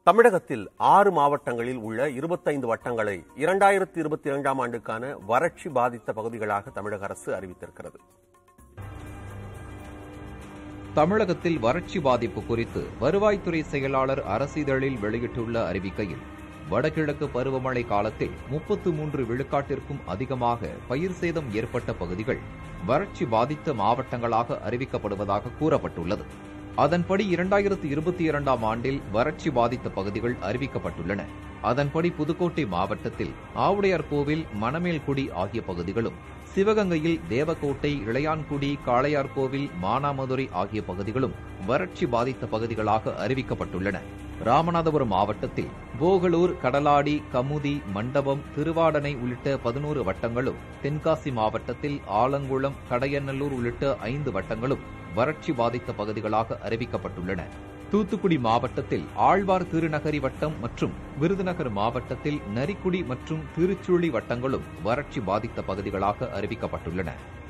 தமிழகத்தில் ஆறு மாவட்டங்களில் உள்ள இருபத்தைந்து வட்டங்களை இரண்டாயிரத்தி இருபத்தி இரண்டாம் ஆண்டுக்கான வறட்சி பாதித்த பகுதிகளாக தமிழக அரசு அறிவித்திருக்கிறது தமிழகத்தில் வறட்சி பாதிப்பு குறித்து வருவாய்த்துறை செயலாளர் அரசிதழில் வெளியிட்டுள்ள அறிவிக்கையில் வடகிழக்கு பருவமழை காலத்தில் முப்பத்து மூன்று விழுக்காட்டிற்கும் அதிகமாக பயிர் சேதம் ஏற்பட்ட பகுதிகள் வறட்சி பாதித்த மாவட்டங்களாக அறிவிக்கப்படுவதாக கூறப்பட்டுள்ளது அதன்படி இரண்டாயிரத்து இருபத்தி இரண்டாம் ஆண்டில் வறட்சி பாதித்த பகுதிகள் அறிவிக்கப்பட்டுள்ளன அதன்படி புதுக்கோட்டை மாவட்டத்தில் ஆவுடையார்கோவில் மணமேல்குடி ஆகிய பகுதிகளும் சிவகங்கையில் தேவக்கோட்டை இளையான்குடி காளையார்கோவில் மானாமதுரை ஆகிய பகுதிகளும் வறட்சி பாதித்த பகுதிகளாக அறிவிக்கப்பட்டுள்ளன ராமநாதபுரம் மாவட்டத்தில் போகலூர் கடலாடி கமுதி மண்டபம் திருவாடனை உள்ளிட்ட பதினோரு வட்டங்களும் தென்காசி மாவட்டத்தில் ஆலங்குளம் கடையநல்லூர் உள்ளிட்ட ஐந்து வட்டங்களும் வறட்சி பாதித்த பகுதிகளாக அறிவிக்கப்பட்டுள்ளன தூத்துக்குடி மாவட்டத்தில் ஆழ்வார் திருநகரி வட்டம் மற்றும் விருதுநகர் மாவட்டத்தில் நரிக்குடி மற்றும் திருச்சுழி வட்டங்களும் வறட்சி பாதித்த பகுதிகளாக அறிவிக்கப்பட்டுள்ளன